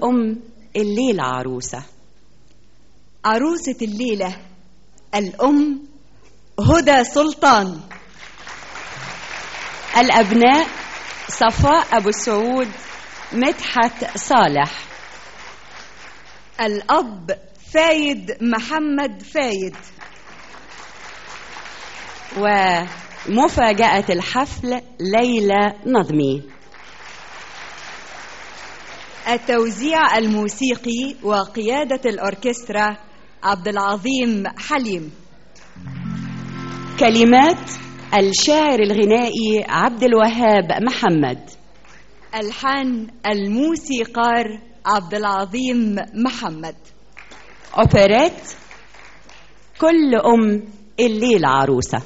أم الليلة عروسة عروسة الليلة الأم هدى سلطان الأبناء صفاء أبو سعود مدحت صالح الأب فايد محمد فايد ومفاجأة الحفل ليلى نظمي التوزيع الموسيقي وقيادة الأوركسترا عبد العظيم حليم كلمات الشاعر الغنائي عبد الوهاب محمد ألحان الموسيقار عبد العظيم محمد أوبريت كل أم الليلة عروسة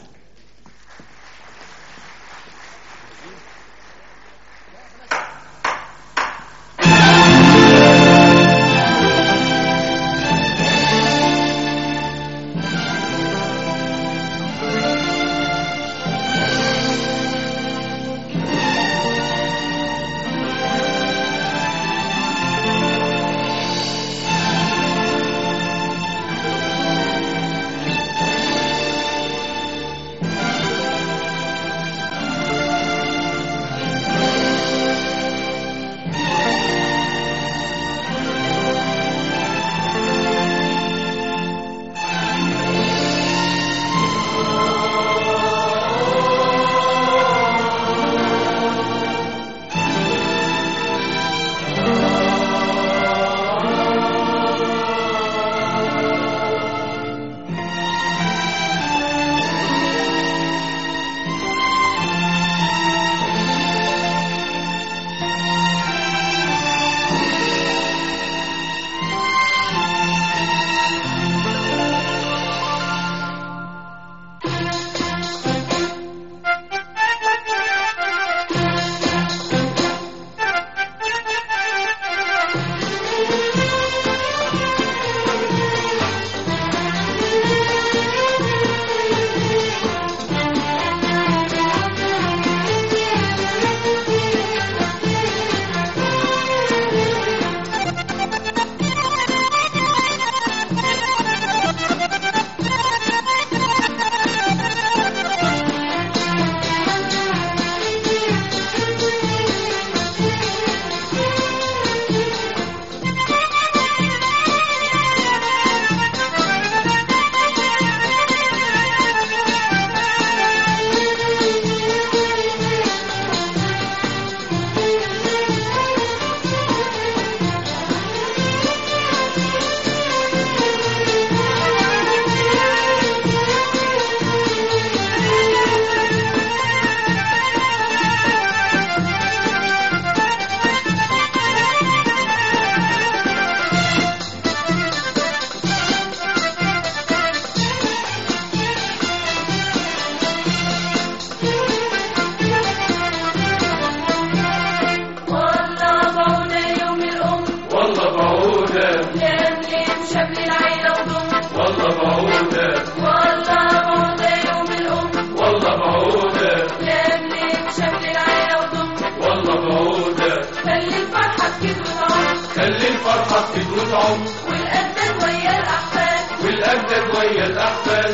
والله بعودة يوم الأم والله بعودة لملم شمل العيلة وضم والله بعودة والله بعودة يوم الأم والله بعودة لملم شمل العيلة وضم والله بعودة خلي الفرحة في وطعم خلي الفرحة في دروس عمر والأجداد ويا الأحفاد والأجداد ويا الأحفاد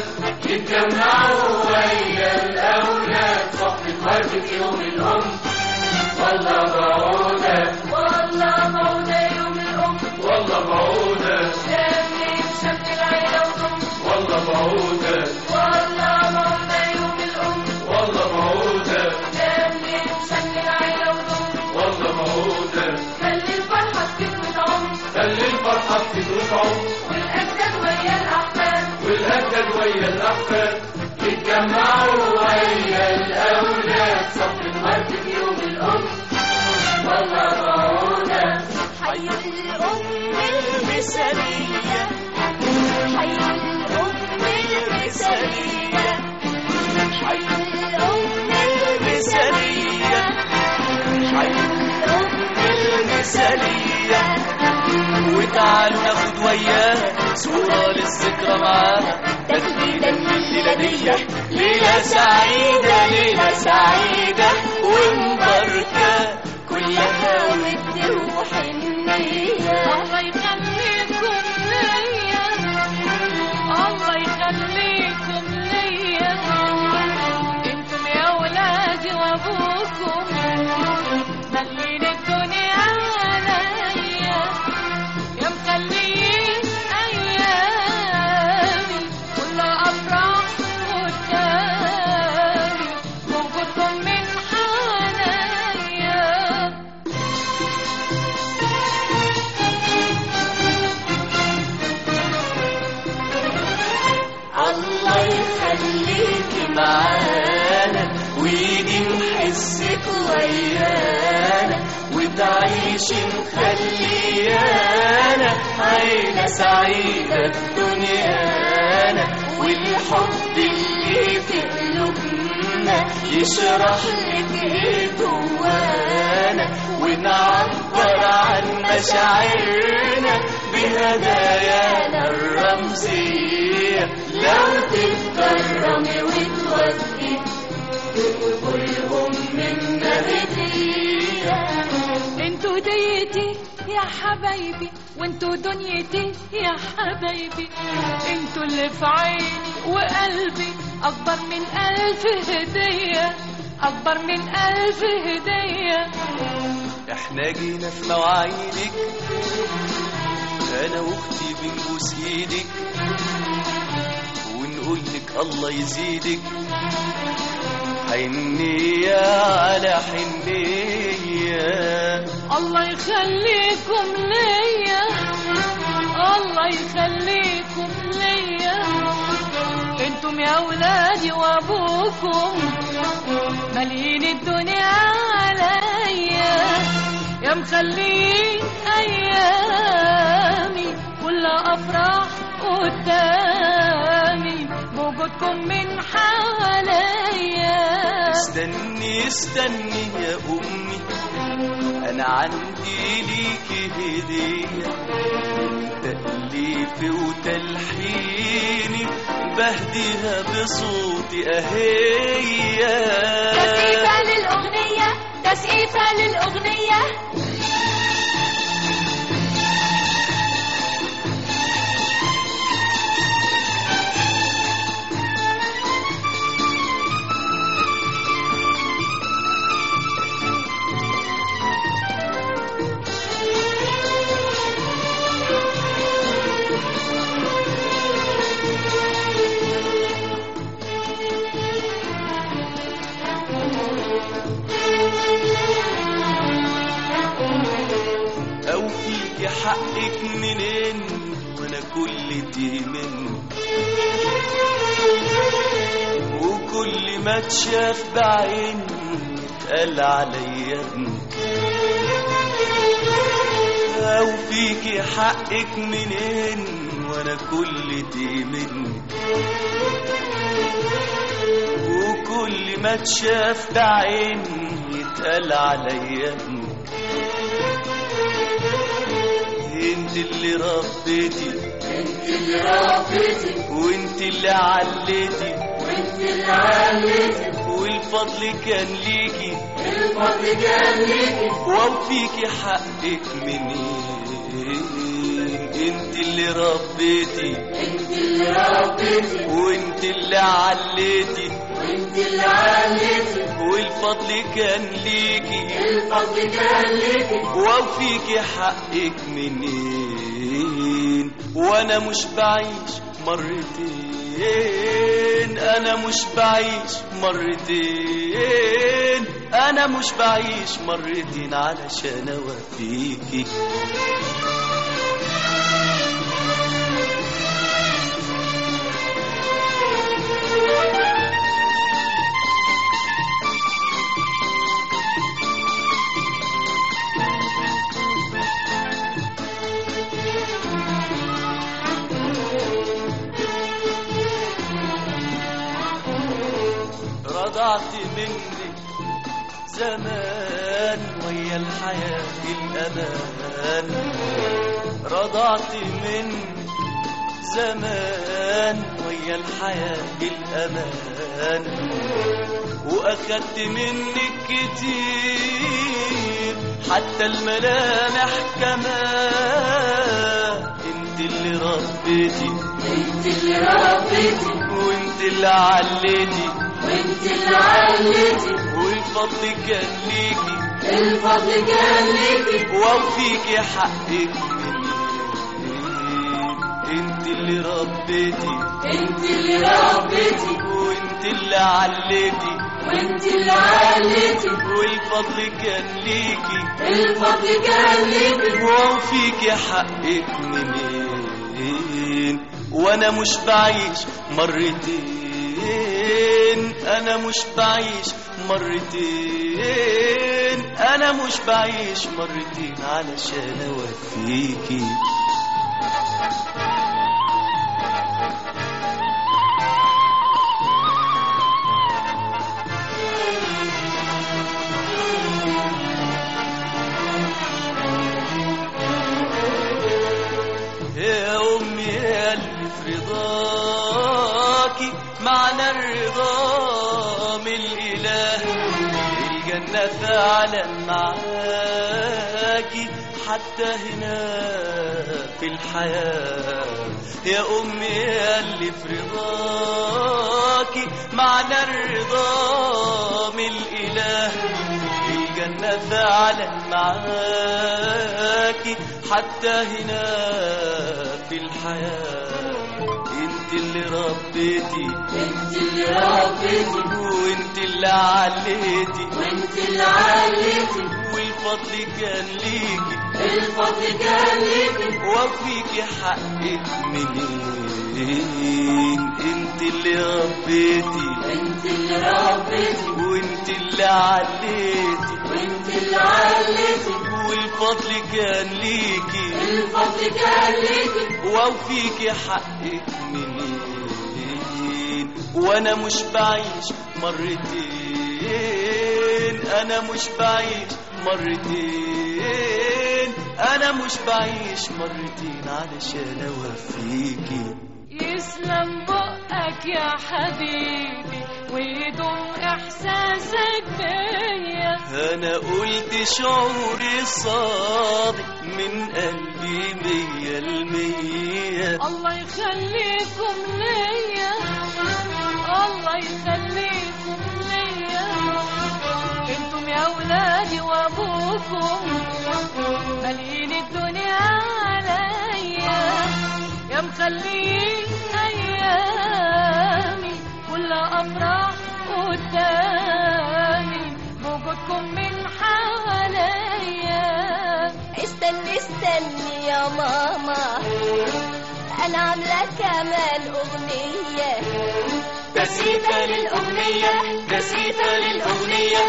يتجمعوا ويا الأولاد صحبة وردة يوم الأم والله بعودة والله بعودة يوم الأم والله بعودة لملم شمل العيلة وضم والله بعودة والله بعودة يوم الأم والله بعودة لملم شمل العيلة وضم والله بعودة خلي الفرحة في وطعم خلي الفرحة في دروس عمر والأجداد ويا الأحفاد والأجداد ويا الأحفاد يتجمعوا ويا الأولاد صف الورد في يوم الأم والله بعودة حي الأم المثالية حي الأم المثالية حي الأم المثالية حي الأم المثالية وتعالوا ناخد وياها صورة للذكرى معاها تكبيرا لليلة دي ليلة سعيدة ليلة سعيدة ومباركة كلها ود وحنية الله يخليكم ليا الله يخليكم ليا انتم يا ولادي وابوكم ملين الدنيا عليا يا مخليين ايامي كلها افراح قدامي وجودكم من حنايا الله يخليكي معانا ويجي نحسك ويانا وتعيش مخليانا عيلة سعيدة في دنيانا والحب اللي في قلوبنا يشرح لك ايه جوانا ونعبر عن مشاعرنا بهدايانا الرمزية لو تتكرمي وتوفي تقولهم منا هدية انتوا ديتي يا حبايبي وانتوا دنيتي يا حبايبي انتوا اللي في عيني وقلبي اكبر من الف هدية اكبر من الف هدية احنا جينا في مواعيدك انا واختي بنبوس ايدك ونقول لك الله يزيدك حنية على حنية الله يخليكم ليا الله يخليكم ليا انتم يا ولادي وابوكم مالين الدنيا عليا يا مخلين ايامي كلها افراح قدامي بوجودكم من حواليا استني استني يا امي انا عندي ليكي هديه تأليفي وتلحيني بهديها بصوتي اهية تسقيفة للأغنية تسقيفة للأغنية او فيكي حقك منين وانا كل دي منه وكل ما اتشاف بعين اتقال عليا ابنك او فيكي حقك منين وانا كل دي منك وكل ما اتشاف بعين يتقال عليا ابنك انت اللي ربيتي انت اللي ربيتي وانت اللي عليتي وانت اللي عليتي والفضل كان ليكي الفضل كان ليكي وفيكي حقك منين انت اللي ربيتي انت اللي ربيتي وانت اللي عليتي وانت اللي عليتي والفضل كان ليكي الفضل كان ليكي وفيكي حقك منين وانا مش بعيش مرتين انا مش بعيش مرتين انا مش بعيش مرتين علشان اوفيكي رضعت منك زمان ويا الحياة الأمان رضعت منك زمان ويا الحياة الأمان واخدت منك كتير حتى الملامح كمان انت اللي ربيتي انت اللي ربيتي وانت اللي عليتي وانت اللي عليتي والفضل كان ليكي الفضل كان ليكي وفيكي حقك مني انت اللي ربيتي انت اللي ربيتي وانت اللي عليتي وانت اللي عليتي والفضل كان ليكي الفضل كان ليكي وفيكي حقك منين وانا مش بعيش مرتين انا مش بعيش مرتين انا مش بعيش مرتين علشان اوفيكي يا أمي يا اللي في رضاكي معنى الرضا من الإله الجنة فعلا معاكي حتى هنا في الحياة يا أمي يا اللي في رضاكي معنى الرضا من الإله الجنة فعلا معاكي حتى هنا في الحياة انت اللي ربيتي انت اللي ربيتي وانت اللي عليتي وانت اللي عليتي والفضل كان ليكي الفضل كان ليكي وفيكي حقك منين انت اللي ربيتي انت اللي ربيتي وانت اللي عليتي وانت اللي عليتي والفضل كان ليكي الفضل كان ليكي وفيكي حقك منين وانا مش بعيش مرتين انا مش بعيش مرتين انا مش بعيش مرتين علشان اوفيكي يسلم بقك يا حبيبي ويدوم احساسك بيا انا قلت شعوري صادق من قلبي مية المية الله يخليكم ليا الله يخليكم ليا انتم يا ولادي وابوكم مالين الدنيا عليا يا مخلين ايامي كل افراح قدامي بوجودكم من حواليا استني استني يا ماما انا عامله كمان اغنيه تسقيفة للأغنية تسقيفة للأغنية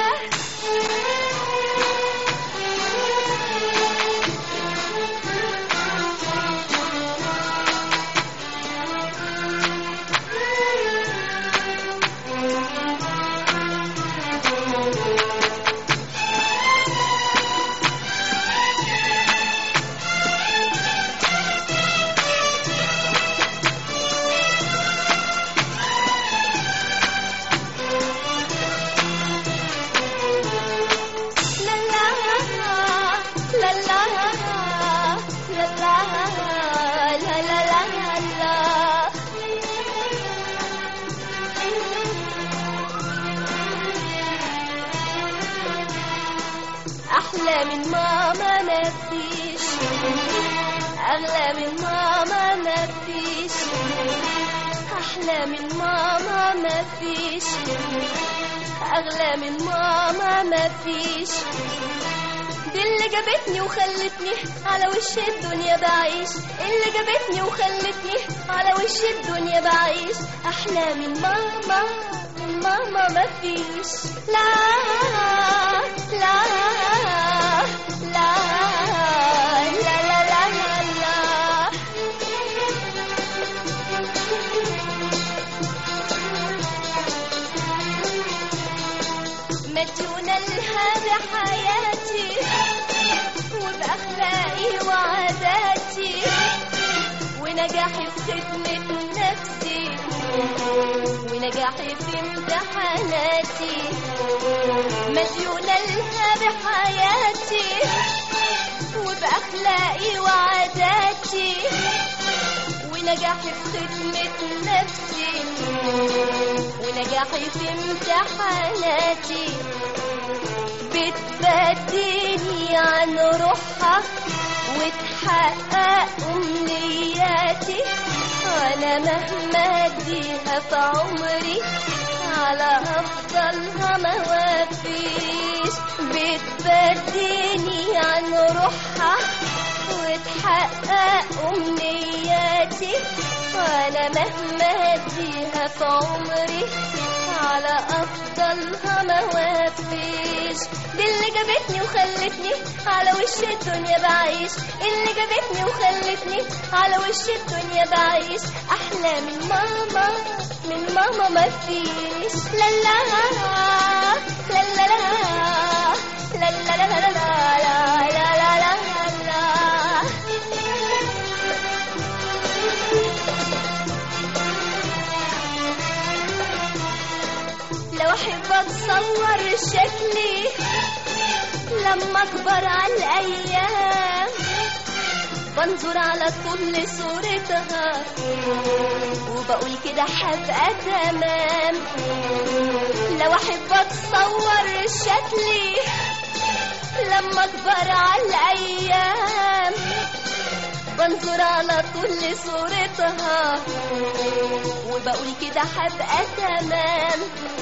لا لا لا لا لا لا لا لا لا لا أحلى من ماما مفيش أغلى من ماما مفيش أحلى من ماما مفيش أغلى من ماما مفيش دي اللي جابتني وخلتني على وش الدنيا بعيش اللي جابتني وخلتني على وش الدنيا بعيش أحلى من ماما من ماما مفيش لا لا لا لا لا لا لا لا مديونة لها بحياتي وبأخلاقي وعاداتي ونجاحي في خدمة نفسي ونجاحي في امتحاناتي مديونة لها بحياتي وبأخلاقي وعاداتي ونجاحي في خدمة نفسي ونجاحي في امتحاناتي بتبديني عن روحها وتحقق أمنياتي وأنا مهما أديها في عمري على أفضلها ما وفيش بتبديني عن روحها وتحقق أمنياتي وأنا مهما أديها في عمري على أفضلها ما وفيش دي اللي جابتني وخلتني على وش الدنيا بعيش اللي جابتني وخلتني على وش الدنيا بعيش أحلى من ماما من ماما ما فيش لا لا لا لا لا لا لا لا لا لا لا لا لا لا لو احب اتصور شكلي لما اكبر على الايام بنظر على كل صورتها وبقول كده هبقى تمام لو احب اتصور شكلي لما اكبر على الايام بنظر على كل صورتها وبقول كده هبقى تمام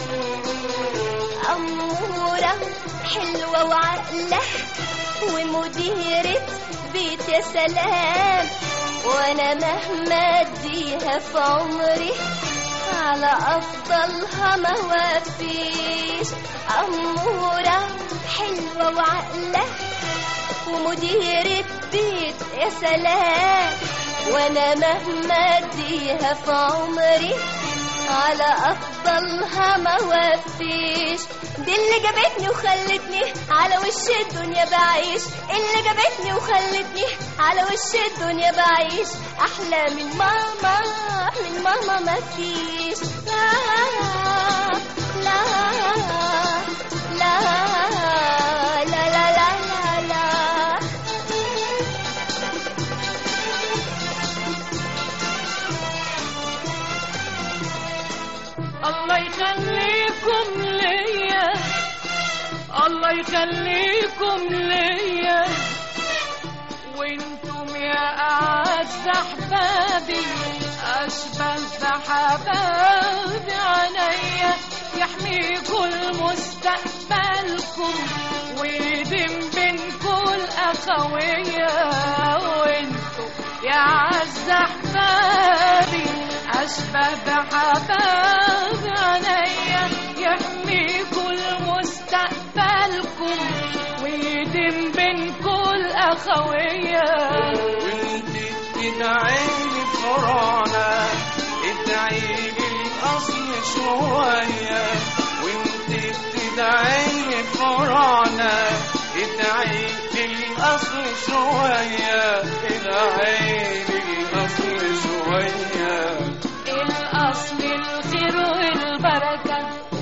أمورة حلوة وعقلة ومديرة بيت يا سلام وأنا مهما أديها في عمري على أفضلها ما وفيش أمورة حلوة وعقلة ومديرة بيت يا سلام وانا مهما اديها في عمري على افضلها ما وفيش دي اللي جابتني وخلتني على وش الدنيا بعيش اللي جابتني وخلتني على وش الدنيا بعيش احلى من ماما من ماما ما فيش لا لا لا لا لا لا لا لا الله يخليكم ليا الله يخليكم ليا وانتم يا اعز احبابي اشبه بحبابي عليا يحميكم مستقبلكم ويدم بينكم الاخويه وانتم يا اعز احبابي اشبه بحبابي عليا يحميكم مستقبلكم ويدم بينكم الاخويه وانت بتدعيني فرعنا ادعي الاصل شويه وانت بتدعيني فرعنا ادعي الاصل شويه ادعي الاصل شويه الأصل الخير والبركة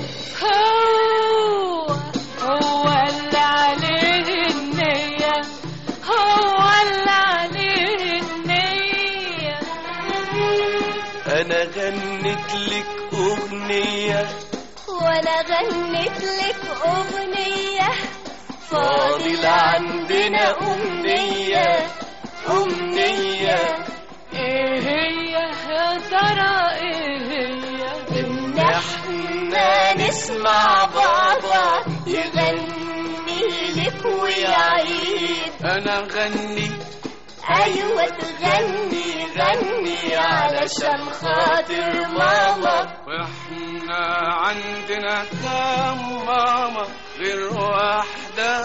هو هو اللي عليه النية هو اللي عليه النية انا غنيت لك اغنيه وانا غنيت لك اغنية فاضل عندنا امنيه امنيه ايه هي يا ترى ايه هي ان احنا نسمع بابا يغني لك ويعيد انا غني ايوه تغني غني علشان خاطر ماما واحنا عندنا كام ماما غير واحدة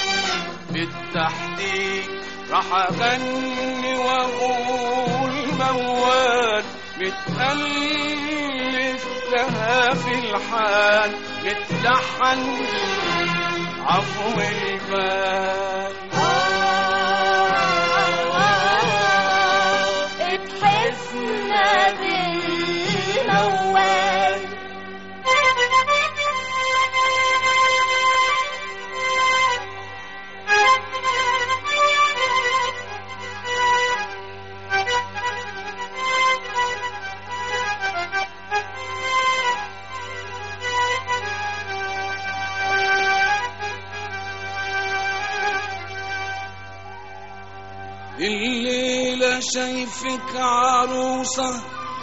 بالتحديد راح اغني واقول موال متألف لها في الحال متلحن عفو البال اتحسنا بالموال الليلة شايفك عروسة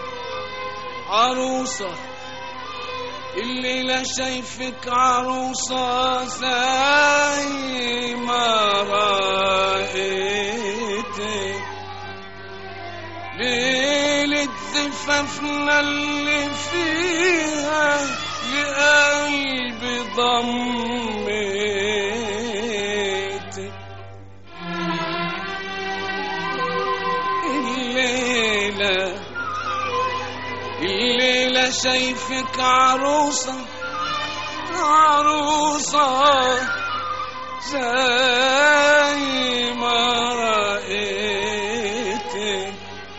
عروسة الليلة شايفك عروسة زي ما رأيتك ليلة زفافنا اللي فيها لقلبي ضميتك الليلة الليلة شايفك عروسة عروسة زي ما رأيتك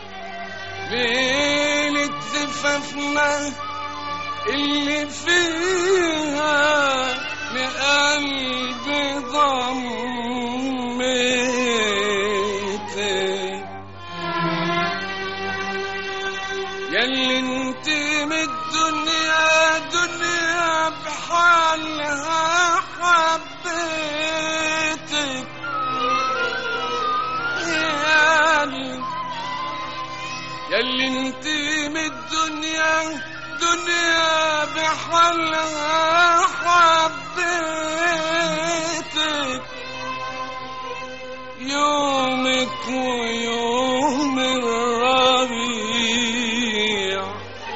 ليلة زفافنا اللي فيها لقلبي ضميتك ياللي انت من الدنيا دنيا بحالها حبيتك ياللي ياللي انت من الدنيا دنيا بحالها حبيتك يومك ويوم الربيع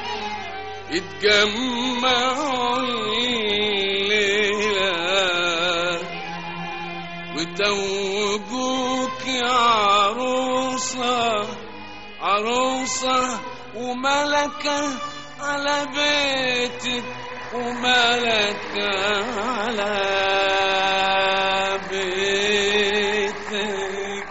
اتجمعوا الليلة وتوجوك يا عروسة عروسة وملكة على بيتك وملكة على بيتك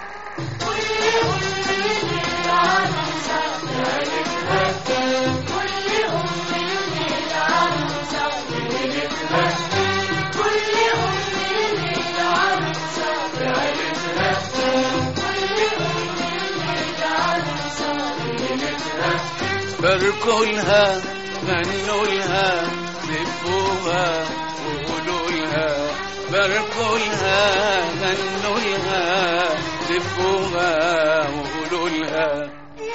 باركوا لها غنوا لها لفوها وقولوا لها باركوا لها غنوا لها لفوها وقولوا لها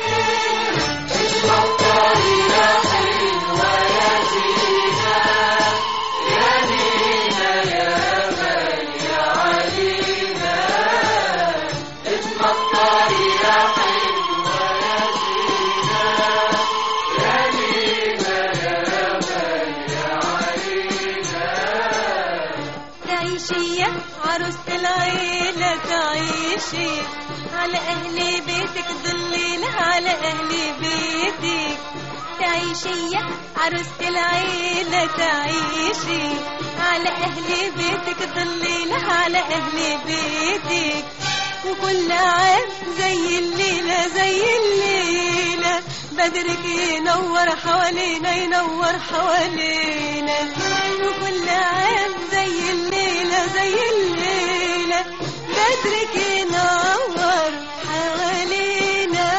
تعيشي يا عروسة العيلة تعيشي على أهل بيتك ضليلة على أهل بيتك تعيشي يا عروسة العيلة تعيشي على أهل بيتك ضليلة على أهل بيتك وكل عام زي الليلة زي الليلة بدرك ينور حوالينا ينور حوالينا وكل عام زي الليلة زي الليلة بدرك ينور حوالينا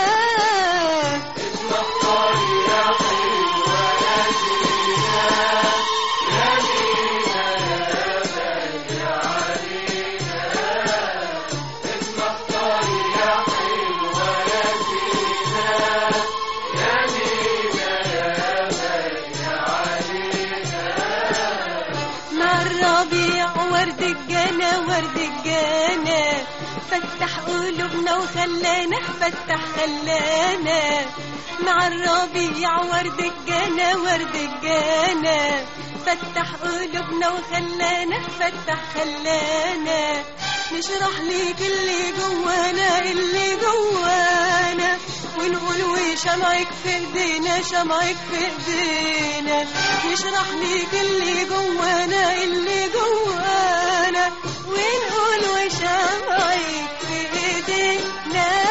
مع الربيع ورد الجنة ورد الجنة فتح قلوبنا وخلانا فتح خلانا مع الربيع ورد الجنة ورد الجنة فتح قلوبنا وخلانا فتح خلانا نشرح ليك اللي جوانا اللي جوانا ونقول وشمعك في ايدينا شمعك في ايدينا نشرح ليك اللي جوانا اللي جوانا ونقول وشمعك في ايدينا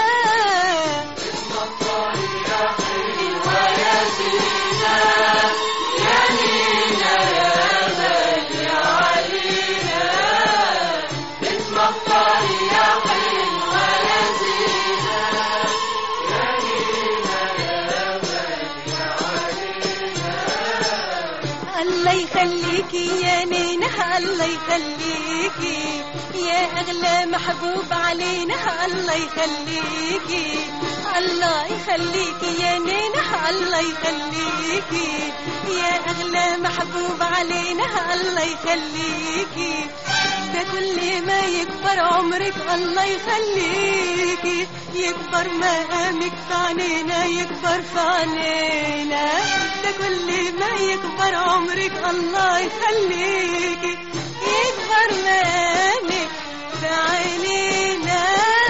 الله يخليكي يا نينة الله يخليكي يا أغلى محبوب علينا الله يخليكي الله يخليكي يا نينة الله يخليكي يا أغلى محبوب علينا الله يخليكي ده كل ما يكبر عمرك الله يخليكي يكبر مقامك في عينينا يكبر في عينينا ده كل ما يكبر عمرك الله يخليكي يكبر مقامك في عينينا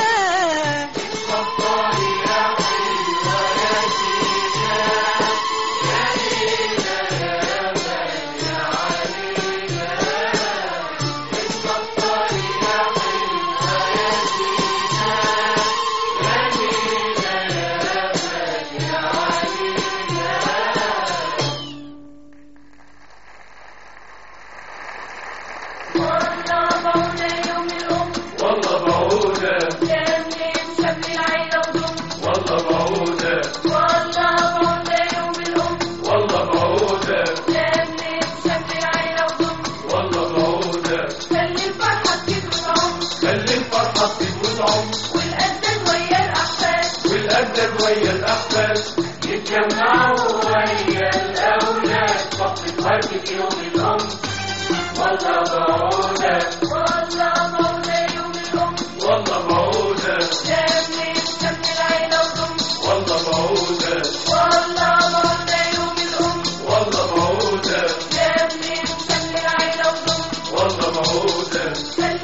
والله بعودة والله بعودة والله بعودة والله بعودة خلي الفرحة في جوز عمر والأجداد ويا الأحفاد يتجمعوا ويا الأولاد فقط فرد في يوم الأم والله بعودة والله بعودة والله بعودة والله بعودة والله بعودة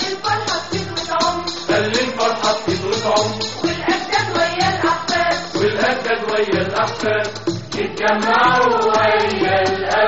خلي الفرحة في جوز عمر والأجداد ويا الأحفاد يتجمعوا ويا الأولاد